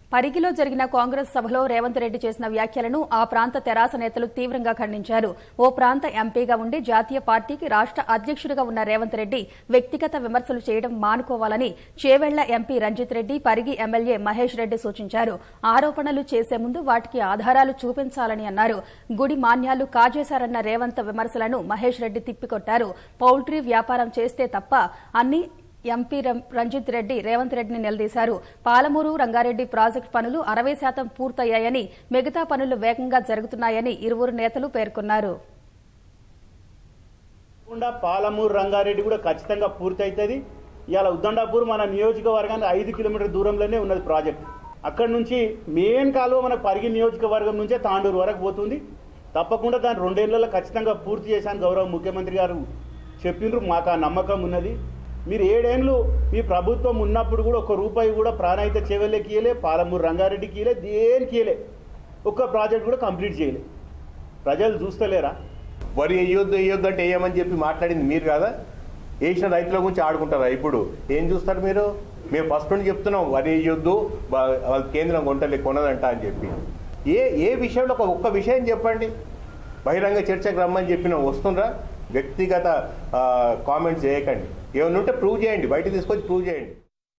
పరిగిలో జరిగిన కాంగ్రెస్ సభలో రేవంత్ రెడ్డి చేసిన వ్యాఖ్యలను ఆ ప్రాంత తెరాస నేతలు తీవ్రంగా ఖండించారు ఓ ప్రాంత ఎంపీగా ఉండి జాతీయ పార్టీకి రాష్ట అధ్యక్షుడిగా ఉన్న రేవంత్ రెడ్డి వ్యక్తిగత విమర్శలు చేయడం మానుకోవాలని చేవెళ్ల ఎంపీ రంజిత్ రెడ్డి పరిగి ఎమ్మెల్యే మహేష్ రెడ్డి సూచించారు ఆరోపణలు చేసే ముందు వాటికి ఆధారాలు చూపించాలని అన్నారు గుడి మాన్యాలు కాజేశారన్న రేవంత్ విమర్శలను మహేష్ రెడ్డి తిప్పికొట్టారు పౌల్ట్రీ వ్యాపారం చేస్తే తప్ప అన్ని ఎంపీ రం- రంజిత్ రెడ్డి రేవంత్ రెడ్డిని నిలదీశారు పాలమూరు రంగారెడ్డి ప్రాజెక్టు పనులు అరవై శాతం పూర్తయ్యాయని మిగతా పనులు వేగంగా జరుగుతున్నాయని ఇరువురు నేతలు పేర్కొన్నారు కాకుండా పాలమూరు రంగారెడ్డి కూడా ఖచ్చితంగా పూర్తి అవుతుంది ఇవాళ ఉద్దండాపూర్ మన నియోజకవర్గానికి ఐదు కిలోమీటర్ దూరంలోనే ఉన్నది ప్రాజెక్ట్ అక్కడ నుంచి మెయిన్ కాలువ మన పరిగి నియోజకవర్గం నుంచే తాండూరు వరకు పోతుంది తప్పకుండా దాన్ని రెండేళ్లలో ఖచ్చితంగా పూర్తి చేశాను గౌరవ ముఖ్యమంత్రి గారు చెప్పిండ్రు మాకు ఆ నమ్మకం ఉన్నది మీరు ఏడేళ్ళు మీ ప్రభుత్వం ఉన్నప్పుడు కూడా ఒక రూపాయి కూడా ప్రాణాయిత చెవెళ్ళకి ఇయలే పాలమూరు రంగారెడ్డికి ఇయలే దేనికి ఇయలే ఒక్క ప్రాజెక్ట్ కూడా కంప్లీట్ చేయలే ప్రజలు చూస్తలేరా వరి వేయొద్దు వేయొద్దు అంటే వేయమని చెప్పి మాట్లాడింది మీరు కదా వేసిన రైతుల గురించి ఆడుకుంటారా ఇప్పుడు ఏం చూస్తారు మీరు మేము ఫస్ట్ నుండి చెప్తున్నాం వరి వేయొద్దు వా- వాళ్ళ కేంద్రం కొంటలే కొనదంట అని చెప్పి ఏ ఏ విషయంలో ఒక ఒక్క విషయం చెప్పండి బహిరంగ చర్చకు రమ్మని చెప్పిన వస్తుండ్రా వ్యక్తిగత కామెంట్స్ చేయకండి ఏమైనా ఉంటే ప్రూవ్ చేయండి బయట తీసుకొచ్చి ప్రూవ్ చేయండి